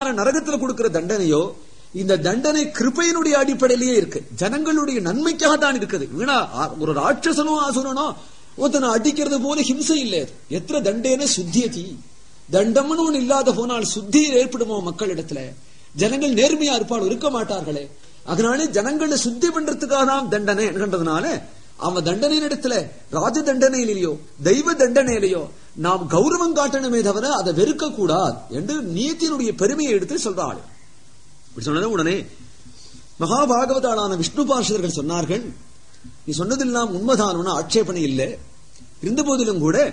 நரகத்துல கொடுக்கிற தண்டனையோ இந்த தண்டனை கிருப்பையினுடைய அடிப்படையிலேயே இருக்கு ஜனங்களுடைய நன்மைக்காக தான் இருக்குது வீணா ஆ- ஒரு ராட்சசனோ அசுரனோ ஒருத்தனை அடிக்கிறது போல ஹிம்சை இல்லை அது. எத்திர தண்டேன சுத்தியதி தண்டம்னு ஒண்ணு இல்லாத போனால் சுத்தி ஏற்படுமோ மக்களிடத்துல ஜனங்கள் நேர்மையா இருப்பாள் இருக்க மாட்டார்களே அதனாலே ஜனங்களை சுத்தி பண்றதுக்காக தான் தண்டனை என்கின்றதுனால அவன் தண்டனையின் இடத்துல ராஜ தண்டனையிலேயோ தெய்வ தண்டனையிலேயோ நாம் கௌரவம் காட்டணுமே தவிர அதை வெறுக்க கூடாது என்று நீத்தினுடைய பெருமையை எடுத்து சொல்றாள் இப்படி சொன்னது உடனே மகாபாகவதாளான விஷ்ணு பார்ஷதர்கள் சொன்னார்கள் நீ சொன்னதெல்லாம் உண்மைதான ஆட்சேபனை இல்லை இருந்த போதிலும் கூட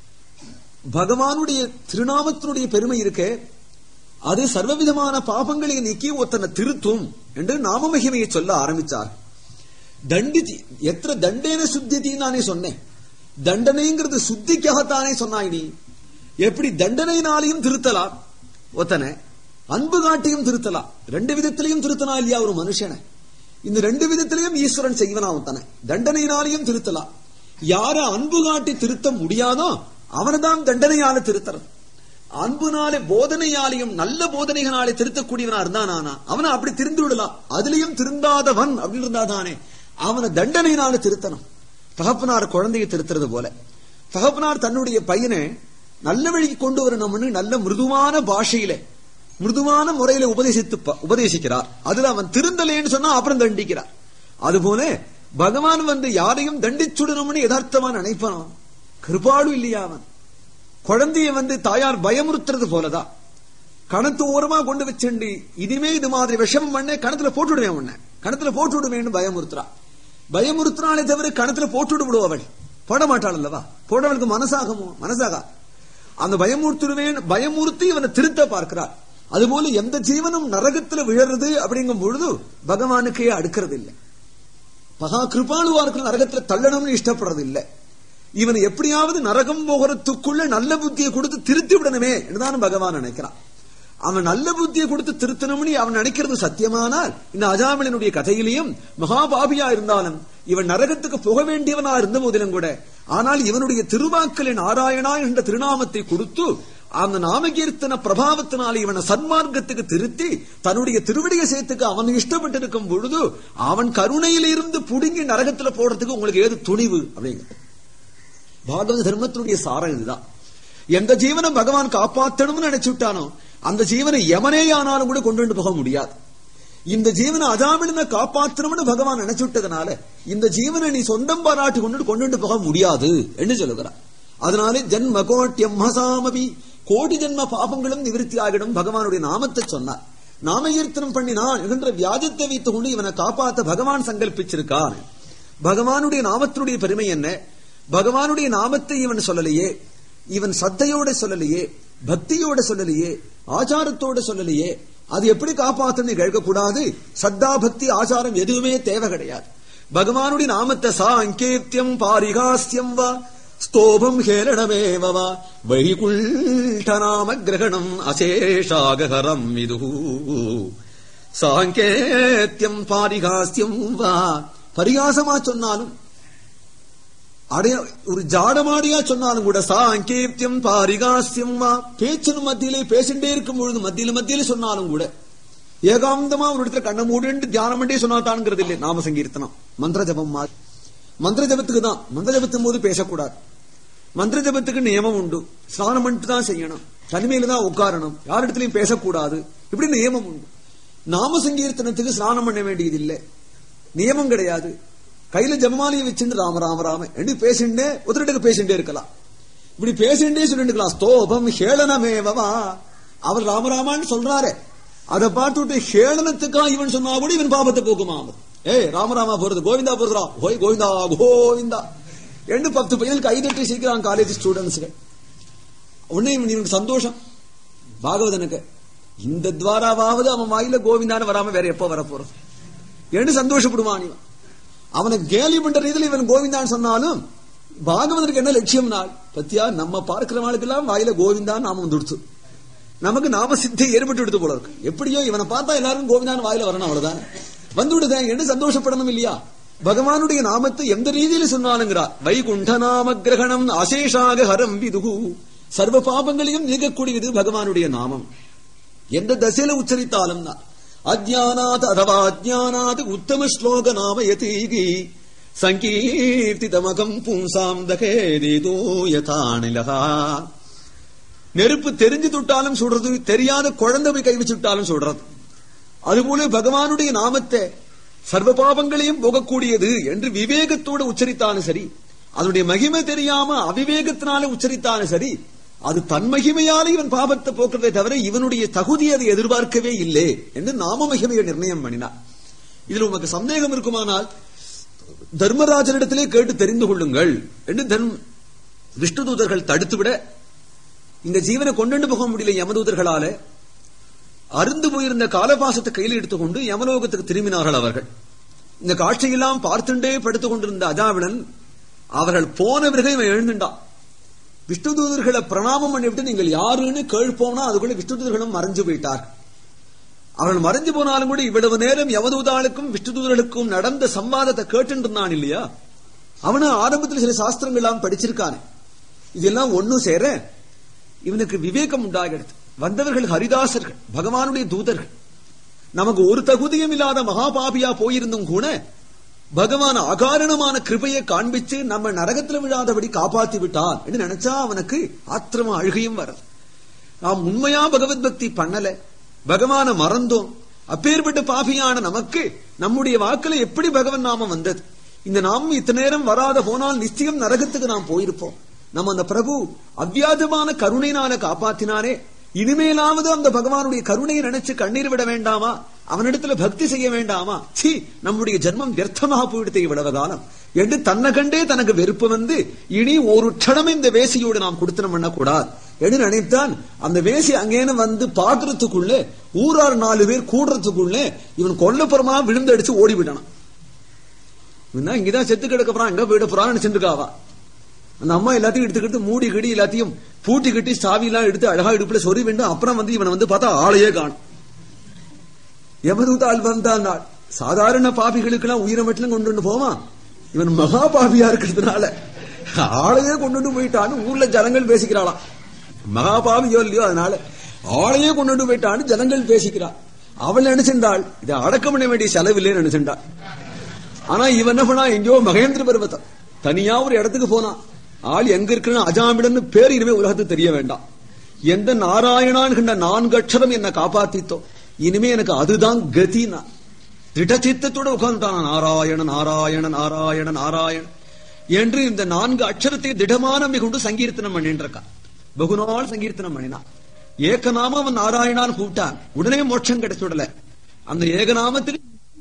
பகவானுடைய திருநாமத்தினுடைய பெருமை இருக்கே அது சர்வவிதமான பாபங்களை நீக்கி ஒத்தனை திருத்தும் என்று நாம மகிமையை சொல்ல ஆரம்பிச்சார் தண்டி எத்திர தண்டேன சுத்தியதி நானே சொன்னேன் தண்டனைங்கிறது சுத்திக்காகத்தானே சொன்னாய் நீ எப்படி தண்டனையினாலையும் திருத்தலாம் ஒத்தனை அன்பு காட்டியும் திருத்தலாம் ரெண்டு விதத்திலையும் திருத்தனா இல்லையா ஒரு மனுஷனை இந்த ரெண்டு விதத்திலையும் ஈஸ்வரன் செய்வனா ஒத்தனை தண்டனையினாலையும் திருத்தலாம் யார அன்பு காட்டி திருத்த முடியாதோ அவனைதான் தண்டனையால திருத்தறது அன்புனாலே போதனையாலையும் நல்ல போதனைகளாலே திருத்தக்கூடியவனா இருந்தானா அவனை அப்படி திருந்து விடலாம் அதுலயும் திருந்தாதவன் அப்படின்னு இருந்தாதானே அவனை தண்டனையினால திருத்தணும் தகப்பனார் குழந்தையை திருத்துறது போல தகப்பனார் தன்னுடைய பையனை நல்ல வழிக்கு கொண்டு வரணும்னு நல்ல மிருதுவான பாஷையில மிருதுவான முறையில உபதேசித்து ப- உபதேசிக்கிறார் அதுல அவன் திருந்தலேன்னு சொன்னா அப்புறம் தண்டிக்கிறார் அதுபோல பகவான் வந்து யாரையும் தண்டிச்சுடணும்னு யதார்த்தமா நினைப்பான் கிருபாடு இல்லையா அவன் குழந்தைய வந்து தாயார் பயமுறுத்துறது போலதான் கணத்து ஓரமா கொண்டு வச்சுண்டு இனிமே இது மாதிரி விஷம் பண்ண கணத்துல போட்டு விடுவேன் உன்னை கணத்துல போட்டு விடுவேன்னு பயமுறுத்துறா பயமுறுத்துறாளே தவிர கணத்துல போட்டு விடுவ அவள் போட மாட்டாள் அல்லவா போடவளுக்கு மனசாகுமோ மனசாகா அந்த பயமுறுத்துருவேன் பயமுறுத்தி இவனை திருத்த பார்க்கிறார் அதுபோல எந்த ஜீவனும் நரகத்துல விழறது அப்படிங்கும் பொழுது பகவானுக்கே அடுக்கிறது இல்லை மகா கிருபாளுவா இருக்கிற நரகத்துல தள்ளணும்னு இஷ்டப்படுறது இல்ல இவன் எப்படியாவது நரகம் போகிறதுக்குள்ள நல்ல புத்தியை கொடுத்து திருத்தி விடணுமே என்றுதான் பகவான் நினைக்கிறான் அவன் நல்ல புத்தியை கொடுத்து திருத்தணும்னு அவன் நினைக்கிறது சத்தியமானால் இந்த அஜாமிலனுடைய கதையிலையும் மகாபாபியா இருந்தாலும் இவன் நரகத்துக்கு போக வேண்டியவனா இருந்த போதிலும் கூட ஆனால் இவனுடைய திருவாக்களின் நாராயணா என்ற திருநாமத்தை கொடுத்து அந்த நாமகீர்த்தன பிரபாவத்தினால இவனை சன்மார்க்கத்துக்கு திருத்தி தன்னுடைய திருவடிய சேர்த்துக்கு அவன் இஷ்டப்பட்டிருக்கும் பொழுது அவன் கருணையிலிருந்து புடுங்கி நரகத்துல போடுறதுக்கு உங்களுக்கு ஏது துணிவு அப்படிங்க பாகவத தர்மத்தினுடைய சாரம் இதுதான் எந்த ஜீவனை பகவான் காப்பாற்றணும்னு நினைச்சு விட்டானோ அந்த ஜீவனை எமனே ஆனாலும் கூட கொண்டு போக முடியாது இந்த ஜீவனை அஜாமிலனை காப்பாற்றணும்னு பகவான் நினைச்சு விட்டதுனால இந்த ஜீவனை நீ சொந்தம் பாராட்டி கொண்டு கொண்டு போக முடியாது என்று சொல்லுகிறார் அதனாலே ஜன்ம கோட்டியம் மசாமபி கோடி ஜென்ம பாபங்களும் நிவிருத்தி ஆகிடும் பகவானுடைய நாமத்தை சொன்னார் நாமகீர்த்தனம் பண்ணினான் என்கின்ற வியாஜத்தை வைத்துக் கொண்டு இவனை காப்பாத்த பகவான் சங்கல்பிச்சிருக்கான் பகவானுடைய நாமத்தினுடைய பெருமை என்ன பகவானுடைய நாமத்தை இவன் சொல்லலையே இவன் சத்தையோட சொல்லலையே பக்தியோட சொல்லலையே ஆச்சாரத்தோட சொல்லலையே அது எப்படி காப்பாத்துன்னு கேட்கக்கூடாது சத்தா பக்தி ஆச்சாரம் எதுவுமே தேவை கிடையாது பகவானுடைய நாமத்தை சாங்கேத்தியம் பாரிகாஸ்யம் வா ஸ்தோபம் ஹேரணமேவ வா வைகுண்ட கிரகணம் அசேஷாகரம் இது சாங்கேத்தியம் பாரிகாஸ்யம் வா பரிகாசமா சொன்னாலும் அடைய ஒரு ஜாடமாடியா சொன்னாலும் கூட சாங்கேத்தியம் பாரிகாஸ்யம் வா பேச்சின் மத்தியிலே பேசிட்டே இருக்கும் பொழுது மத்தியில மத்தியில சொன்னாலும் கூட ஏகாந்தமா ஒரு இடத்துல கண்ணை மூடிட்டு தியானம் பண்ணி சொன்னாதான்ங்கிறது இல்லை நாம சங்கீர்த்தனம் மந்திர ஜபம் மாதிரி மந்திர ஜபத்துக்கு தான் மந்திர ஜபத்தும் போது பேசக்கூடாது மந்திர ஜபத்துக்கு நியமம் உண்டு ஸ்நானம் பண்ணிட்டு தான் செய்யணும் தனிமையில தான் உட்காரணும் யாரிடத்திலையும் பேசக்கூடாது இப்படி நியமம் உண்டு நாம சங்கீர்த்தனத்துக்கு ஸ்நானம் பண்ண வேண்டியது இல்லை நியமம் கிடையாது கையில ஜபமாலியை வச்சுட்டு ராம ராம ராம என்று பேசிண்டே ஒருத்தருக்கு பேசிண்டே இருக்கலாம் இப்படி பேசிண்டே சொல்லிட்டு இருக்கலாம் ஸ்தோபம் ஹேளனமேவா அவர் ராமராமான்னு சொல்றாரு அதை பார்த்துட்டு ஹேளனத்துக்கா இவன் சொன்னா கூட இவன் பாபத்தை போக்குமா அவன் ஏய் ராமராமா போறது கோவிந்தா போறதுரா ஓய் கோவிந்தா கோவிந்தா ரெண்டு பத்து பையனுக்கு கைதட்டி சீக்கிரம் காலேஜ் ஸ்டூடெண்ட்ஸுக்கு உடனே இவனுக்கு சந்தோஷம் பாகவதனுக்கு இந்த துவாராவது அவன் வாயில கோவிந்தான்னு வராம வேற எப்ப வர போறது என்று சந்தோஷப்படுவான் இவன் அவனை கேலி பண்ற ரீதியில் இவன் கோவிந்தான்னு சொன்னாலும் பாகவதற்கு என்ன லட்சியம் நாள் பத்தியா நம்ம பார்க்கிறவங்களுக்கெல்லாம் வாயில கோவிந்தான் நாம வந்துடுச்சு நமக்கு நாம சித்தை ஏற்பட்டு எடுத்து போல இருக்கு எப்படியோ இவனை பார்த்தா எல்லாரும் கோவிந்தான் வாயில வரணும் அவ்வளவுதான் வந்து விடுதேன் என்று சந்தோஷப்படணும் இல்லையா பகவானுடைய நாமத்தை எந்த ரீதியில சொன்னாலுங்கிறார் வைகுண்ட நாம கிரகணம் அசேஷாக ஹரம் விதுகு சர்வ பாபங்களையும் நீக்கக்கூடியது பகவானுடைய நாமம் எந்த தசையில உச்சரித்தாலும் தான் அஜானாத் அதவா அஜானாத் உத்தம ஸ்லோக நாம யதீகி சங்கீர்த்திதமகம் பும்சாம் தகேதீதோ யதானிலகா நெருப்பு தெரிஞ்சு தொட்டாலும் சுடுறது தெரியாத குழந்தை போய் கை வச்சுட்டாலும் சுடுறது அதுபோல பகவானுடைய நாமத்தை சர்வ பாவங்களையும் போகக்கூடியது என்று விவேகத்தோடு உச்சரித்தாலும் சரி அதனுடைய மகிமை தெரியாம அவிவேகத்தினால உச்சரித்தாலும் சரி அது தன் மகிமையால இவன் பாபத்தை போக்குறதை தவிர இவனுடைய தகுதி அதை எதிர்பார்க்கவே இல்லை என்று நாம மகிமையை நிர்ணயம் பண்ணினார் இதுல உமக்கு சந்தேகம் இருக்குமானால் தர்மராஜனிடத்திலே கேட்டு தெரிந்து கொள்ளுங்கள் என்று தர்ம விஷ்ணு தூதர்கள் தடுத்துவிட இந்த ஜீவனை கொண்டு போக முடியல யமதூதர்களால அருந்து போயிருந்த காலபாசத்தை கையில் எடுத்துக்கொண்டு யமலோகத்துக்கு திரும்பினார்கள் அவர்கள் இந்த காட்சியெல்லாம் பார்த்துண்டே படுத்துக் கொண்டிருந்த அஜாவிடன் அவர்கள் போனவர்கள் இவன் எழுந்துட்டான் விஷ்ணு தூதர்களை பிரணாமம் பண்ணிவிட்டு நீங்கள் யாருன்னு கேள்போனா அதுக்குள்ள விஷ்ணு தூதர்களும் மறைஞ்சு போயிட்டார் அவர்கள் மறைஞ்சு போனாலும் கூட இவ்வளவு நேரம் யமதூதாளுக்கும் விஷ்ணு தூதர்களுக்கும் நடந்த சம்வாதத்தை கேட்டு இருந்தான் இல்லையா அவனு ஆரம்பத்தில் சில சாஸ்திரங்கள் எல்லாம் படிச்சிருக்கானே இதெல்லாம் ஒன்னும் சேர இவனுக்கு விவேகம் உண்டாகிறது வந்தவர்கள் ஹரிதாசர்கள் பகவானுடைய தூதர்கள் நமக்கு ஒரு தகுதியும் இல்லாத மகாபாபியா போயிருந்தும் கூட பகவான் அகாரணமான கிருபையை காண்பிச்சு நம்ம நரகத்துல விழாதபடி காப்பாத்தி விட்டான் என்று நினைச்சா அவனுக்கு ஆத்திரமா அழுகையும் வருது நாம் உண்மையா பகவத் பக்தி பண்ணல பகவான மறந்தோம் அப்பேற்பட்ட பாபியான நமக்கு நம்முடைய வாக்குல எப்படி பகவன் நாமம் வந்தது இந்த நாமம் இத்தனை நேரம் வராத போனால் நிச்சயம் நரகத்துக்கு நாம் போயிருப்போம் நம்ம அந்த பிரபு அவ்வியாஜமான கருணையினால காப்பாத்தினானே இனிமேலாவது அந்த பகவானுடைய கருணையை நினைச்சு கண்ணீர் விட வேண்டாமா அவனிடத்துல பக்தி செய்ய வேண்டாமா சி நம்முடைய ஜென்மம் வியர்த்தமாக போயிடுத்து இவ்வளவு காலம் என்று தன்னை கண்டே தனக்கு வெறுப்பு வந்து இனி ஒரு க்ஷணம் இந்த வேசியோடு நாம் கொடுத்தனம் பண்ணக்கூடாது என்று நினைத்தான் அந்த வேசி அங்கேன்னு வந்து பாக்குறதுக்குள்ள ஊரார் நாலு பேர் கூடுறதுக்குள்ள இவன் கொல்லப்புறமா விழுந்தடிச்சு ஓடி விடணும் இவன் இங்கதான் செத்து கிடக்க போறான் எங்க போயிட போறான்னு நினைச்சிருக்காவா அந்த அம்மா எல்லாத்தையும் எடுத்துக்கிட்டு மூடி கடி எல்லாத்தையும் பூட்டி கட்டி சாவி எல்லாம் எடுத்து அழகா இடுப்புல சொறி வேண்டும் அப்புறம் வந்து இவனை வந்து பார்த்தா ஆளையே காணும் எமதூதாள் வந்தான் நாள் சாதாரண பாபிகளுக்கு எல்லாம் உயிரை மட்டும் கொண்டு வந்து போவான் இவன் மகா பாபியா இருக்கிறதுனால ஆளையே கொண்டு போயிட்டான்னு ஊர்ல ஜனங்கள் பேசிக்கிறாளாம் மகா பாவியோ இல்லையோ அதனால ஆளையே கொண்டு போயிட்டான்னு ஜனங்கள் பேசிக்கிறாள் அவள் நினைச்சிருந்தாள் இதை அடக்கம் பண்ண வேண்டிய செலவில்லைன்னு நினைச்சிருந்தாள் ஆனா இவன் என்ன பண்ணா எங்கேயோ மகேந்திர பர்வதம் தனியா ஒரு இடத்துக்கு போனான் ஆள் எங்க இருக்குன்னு அஜாமிடன்னு பேர் இனிமே உலகத்துக்கு தெரிய வேண்டாம் எந்த நாராயணான் கண்ட நான்கு அக்ஷரம் என்ன காப்பாத்தித்தோ இனிமே எனக்கு அதுதான் கதினா திடச்சித்தத்தோட உட்கார்ந்துட்டான் நாராயண நாராயண நாராயண நாராயண என்று இந்த நான்கு அக்ஷரத்தை திடமான கொண்டு சங்கீர்த்தனம் பண்ணிட்டு இருக்கான் பகுநாள் சங்கீர்த்தனம் பண்ணினான் ஏகநாமம் அவன் நாராயணான் கூப்பிட்டான் உடனே மோட்சம் கிடைச்சுடல அந்த ஏகநாமத்தில்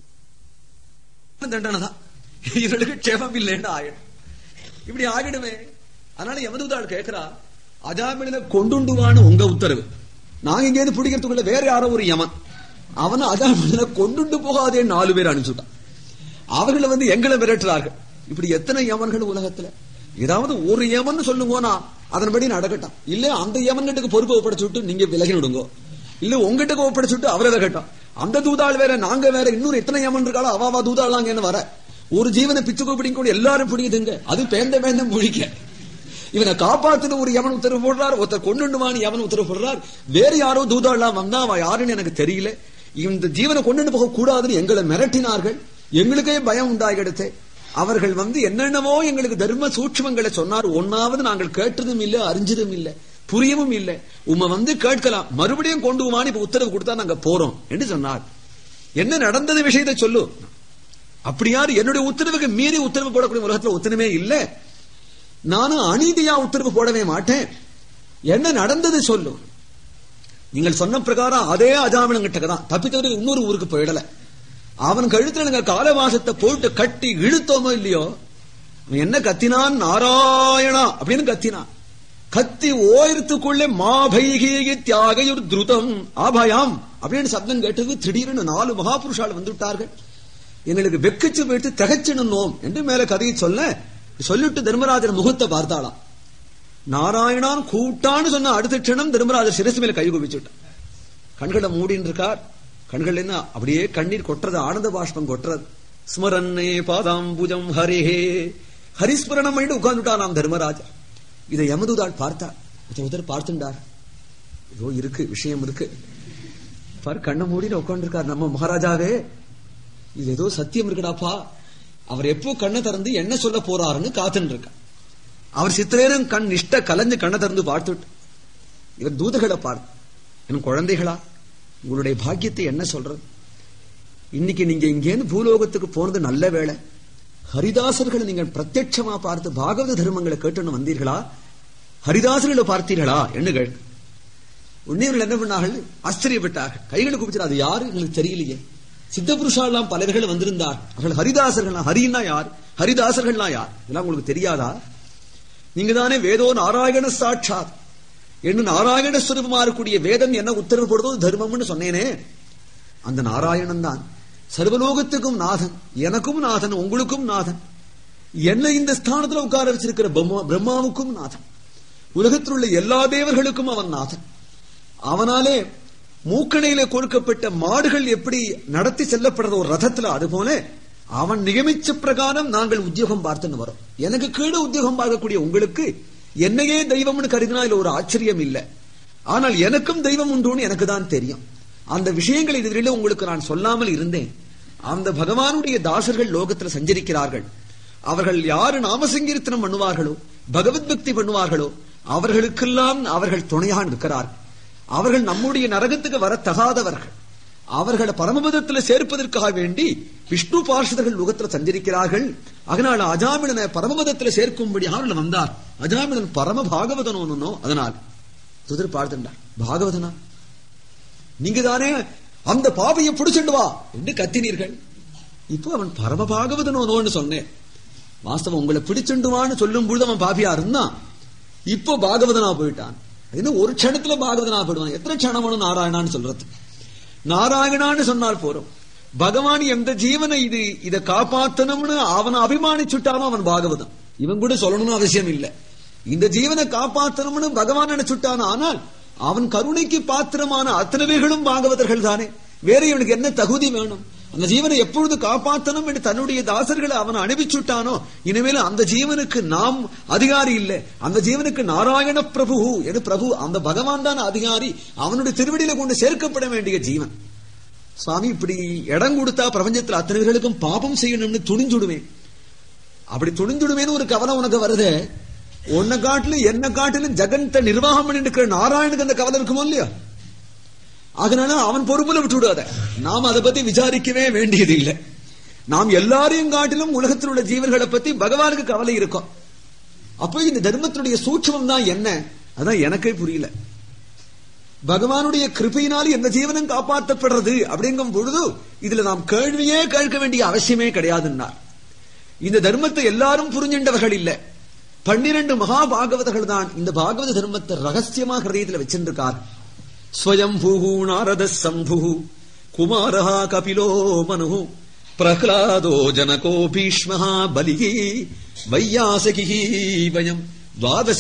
தண்டனை தான் இவர்களுக்கு க்ஷேமம் இல்லைன்னு ஆயிடும் இப்படி ஆகிடுமே அதனால யமதூதாள் கேட்கிறா அஜாமில கொண்டுண்டுவான்னு உங்க உத்தரவு நாங்க இங்கேருந்து பிடிக்கிறதுக்குள்ள வேற யாரோ ஒரு யமன் அவனை அஜாமில கொண்டுண்டு போகாதே நாலு பேர் அனுப்பிச்சுட்டான் அவர்களை வந்து எங்களை மிரட்டுறார்கள் இப்படி எத்தனை யமன்கள் உலகத்துல ஏதாவது ஒரு யமன் சொல்லுங்கோனா அதன்படி நடக்கட்டும் இல்ல அந்த யமன்கிட்ட பொறுப்பை ஒப்படைச்சு விட்டு நீங்க விலகி விடுங்க இல்ல உங்ககிட்ட ஒப்படைச்சு விட்டு அவரை விலகட்டும் அந்த தூதாள் வேற நாங்க வேற இன்னொரு எத்தனை யமன் இருக்காளோ அவாவா தூதாள் அங்க வர ஒரு ஜீவனை பிச்சுக்கோ பிடிக்கும் எல்லாரும் பிடிக்குதுங்க அது பேந்த பேந்த முழிக்க இவனை காப்பாத்துன ஒரு யமன் உத்தரவு போடுறார் ஒருத்தர் கொண்டுண்டுவான்னு யமன் உத்தரவு போடுறார் வேற யாரோ தூதாள்லாம் வந்தா அவ யாருன்னு எனக்கு தெரியல இந்த ஜீவனை கொண்டு போக கூடாதுன்னு எங்களை மிரட்டினார்கள் எங்களுக்கே பயம் உண்டாகிடுத்து அவர்கள் வந்து என்னென்னவோ எங்களுக்கு தர்ம சூட்சமங்களை சொன்னார் ஒன்னாவது நாங்கள் கேட்டதும் இல்ல அறிஞ்சதும் இல்ல புரியவும் இல்ல உம்மை வந்து கேட்கலாம் மறுபடியும் கொண்டு வான்னு இப்ப உத்தரவு கொடுத்தா நாங்க போறோம் என்று சொன்னார் என்ன நடந்தது விஷயத்தை சொல்லு அப்படியாரு என்னுடைய உத்தரவுக்கு மீறி உத்தரவு போடக்கூடிய உலகத்துல ஒத்தனமே இல்ல நானும் அநீதியா உத்தரவு போடவே மாட்டேன் என்ன நடந்தது சொல்லு நீங்கள் சொன்ன பிரகாரம் அதே அஜாமினங்கிட்ட தான் தப்பித்தவரை இன்னொரு ஊருக்கு போயிடல அவன் கழுத்துல நாங்க காலவாசத்தை போட்டு கட்டி இழுத்தோமோ இல்லையோ அவன் என்ன கத்தினான் நாராயணா அப்படின்னு கத்தினான் கத்தி ஓயிரத்துக்குள்ளே மாபைகி தியாகையுர் திருதம் ஆபயாம் அப்படின்னு சப்தம் கேட்டது திடீர்னு நாலு மகாபுருஷால் வந்துவிட்டார்கள் எங்களுக்கு வெக்கிச்சு போயிட்டு திகச்சினோம் என்று மேல கதையை சொல்ல சொல்லிட்டு தர்மராஜர் முகத்தை பார்த்தாளாம் நாராயணான் கூட்டான்னு சொன்ன அடுத்த க்ஷணம் தர்மராஜர் சிரசு மேல கை குவிச்சுட்டான் கண்களை மூடின்னு இருக்கார் கண்கள் என்ன அப்படியே கண்ணீர் கொட்டுறது ஆனந்த பாஷ்பம் கொட்டுறது ஸ்மரன்னே பாதாம்புஜம் ஹரிஹே ஹரிஸ்மரணம் பண்ணிட்டு உட்கார்ந்துட்டான் நாம் தர்மராஜர் இதை யமதுதாள் பார்த்தார் ஒருத்தர் பார்த்துண்டார் ஏதோ இருக்கு விஷயம் இருக்கு பாரு கண்ணை மூடிட்டு உட்காந்துருக்காரு நம்ம மகாராஜாவே இது ஏதோ சத்தியம் இருக்குடாப்பா அவர் எப்போ கண்ணை திறந்து என்ன சொல்ல போறாருன்னு காத்துன்னு இருக்க அவர் சித்திரேரும் கண் நிஷ்ட கலைஞ்சு கண்ணை திறந்து பார்த்துட்டு இவர் தூதர்களை பார்த்து என் குழந்தைகளா உங்களுடைய பாக்கியத்தை என்ன சொல்றது இன்னைக்கு நீங்க இங்கேருந்து பூலோகத்துக்கு போனது நல்ல வேளை ஹரிதாசர்களை நீங்கள் பிரத்யட்சமா பார்த்து பாகவத தர்மங்களை கேட்டுன்னு வந்தீர்களா ஹரிதாசர்களை பார்த்தீர்களா என்று கேட்க உடனே இவர்கள் என்ன பண்ணார்கள் ஆச்சரியப்பட்டார்கள் கைகளை குப்பிச்சு அது யாரு எங்களுக்கு தெரியலையே சித்த புருஷாலாம் பலர்கள் வந்திருந்தார் அவர்கள் ஹரிதாசர்கள் ஹரின்னா யார் ஹரிதாசர்கள்னா யார் இதெல்லாம் உங்களுக்கு தெரியாதா நீங்க தானே வேதோ நாராயண சாட்சாத் என்று நாராயண ஸ்வரூபமா இருக்கக்கூடிய வேதம் என்ன உத்தரவு போடுதோ தர்மம்னு சொன்னேனே அந்த நாராயணன் தான் சர்வலோகத்துக்கும் நாதன் எனக்கும் நாதன் உங்களுக்கும் நாதன் என்ன இந்த ஸ்தானத்துல உட்கார வச்சிருக்கிற பிரம்மா- பிரம்மாவுக்கும் நாதன் உலகத்தில் உள்ள எல்லா தேவர்களுக்கும் அவன் நாதன் அவனாலே மூக்கணையில கொடுக்கப்பட்ட மாடுகள் எப்படி நடத்தி செல்லப்படுற ஒரு ரதத்துல அதுபோல அவன் நியமிச்ச பிரகாரம் நாங்கள் உத்தியோகம் பார்த்துன்னு வரோம் எனக்கு கீழே உத்தியோகம் பார்க்கக்கூடிய உங்களுக்கு என்னையே தெய்வம்னு கருதினா இதுல ஒரு ஆச்சரியம் இல்லை ஆனால் எனக்கும் தெய்வம் உண்டுன்னு எனக்கு தான் தெரியும் அந்த விஷயங்கள் இதுவரையில உங்களுக்கு நான் சொல்லாமல் இருந்தேன் அந்த பகவானுடைய தாசர்கள் லோகத்துல சஞ்சரிக்கிறார்கள் அவர்கள் யாரு நாமசங்கீர்த்தனம் பண்ணுவார்களோ பகவத் பக்தி பண்ணுவார்களோ அவர்களுக்கெல்லாம் அவர்கள் துணையாக இருக்கிறார்கள் அவர்கள் நம்முடைய நரகத்துக்கு வர தகாதவர்கள் அவர்களை பரமபதத்துல சேர்ப்பதற்காக வேண்டி விஷ்ணு பார்ஷதர்கள் லோகத்துல சஞ்சரிக்கிறார்கள் அதனால அஜாமிழனை பரமபதத்துல சேர்க்கும்படி அவர்கள் வந்தார் அஜாமிழன் பரம பாகவதனோ அதனால் துதிர் பார்த்துட்டார் பாகவதனா நீங்க தானே அந்த பாவையை பிடிச்சிட்டு வா என்று கத்தினீர்கள் இப்போ அவன் பரம பாகவதனோன்னு சொன்னேன் வாஸ்தவம் உங்களை பிடிச்சுண்டுவான்னு சொல்லும் பொழுது அவன் பாபியா இருந்தான் இப்போ பாகவதனா போயிட்டான் இன்னும் ஒரு க்ஷணத்துல பாகவதனா போயிடுவான் எத்தனை க்ஷணம் வேணும் நாராயணான்னு சொல்றது நாராயணான்னு சொன்னால் போறோம் பகவான் எந்த ஜீவனை இது இதை காப்பாத்தணும்னு அவனை அபிமானிச்சுட்டானோ அவன் பாகவதன் இவன் கூட சொல்லணும்னு அவசியம் இல்லை இந்த ஜீவனை காப்பாத்தணும்னு பகவான் நினைச்சுட்டான் ஆனால் அவன் கருணைக்கு பாத்திரமான அத்தனை பேர்களும் பாகவதர்கள் தானே வேற இவனுக்கு என்ன தகுதி வேணும் அந்த ஜீவனை எப்பொழுது காப்பாத்தணும் என்று தன்னுடைய தாசர்களை அவன் அனுப்பிச்சுட்டானோ இனிமேல் அந்த ஜீவனுக்கு நாம் அதிகாரி இல்லை அந்த ஜீவனுக்கு நாராயண பிரபு என்று பிரபு அந்த பகவான் தான் அதிகாரி அவனுடைய திருவடியில கொண்டு சேர்க்கப்பட வேண்டிய ஜீவன் சுவாமி இப்படி இடம் கொடுத்தா பிரபஞ்சத்துல அத்தனை பேர்களுக்கும் பாபம் செய்யணும்னு துணிஞ்சுடுவேன் அப்படி துணிஞ்சுடுவேன்னு ஒரு கவலை உனக்கு வருது உன்னை காட்டிலும் என்ன காட்டிலும் ஜெகன்த நிர்வாகம் பண்ணிட்டு இருக்கிற நாராயணுக்கு அந்த கவலை இருக்குமோ இல்லையா அதனால அவன் பொறுப்புல விட்டு விடாத நாம் அதை பத்தி விசாரிக்கவே வேண்டியது இல்லை நாம் எல்லாரையும் காட்டிலும் உலகத்தில் உள்ள ஜீவர்களை பத்தி பகவானுக்கு கவலை இருக்கும் அப்போ இந்த தர்மத்தினுடைய சூட்சமம் தான் என்ன அதான் எனக்கே புரியல பகவானுடைய கிருபையினால் எந்த ஜீவனும் காப்பாற்றப்படுறது அப்படிங்கும் பொழுது இதுல நாம் கேள்வியே கேட்க வேண்டிய அவசியமே கிடையாதுன்னார் இந்த தர்மத்தை எல்லாரும் புரிஞ்சின்றவர்கள் இல்ல பன்னிரண்டு மகா பாகவதர்கள் தான் இந்த பாகவத தர்மத்தை ரகசியமா ஹிருதயத்தில் வச்சிருக்கார் ஸ்வயம்பூ நாரத சம்பு குமாரா கபிலோ மனு பிரஹ்லாதோ ஜனகோ பீஷ்ம பலிகி வையாசகி வயம் துவாதச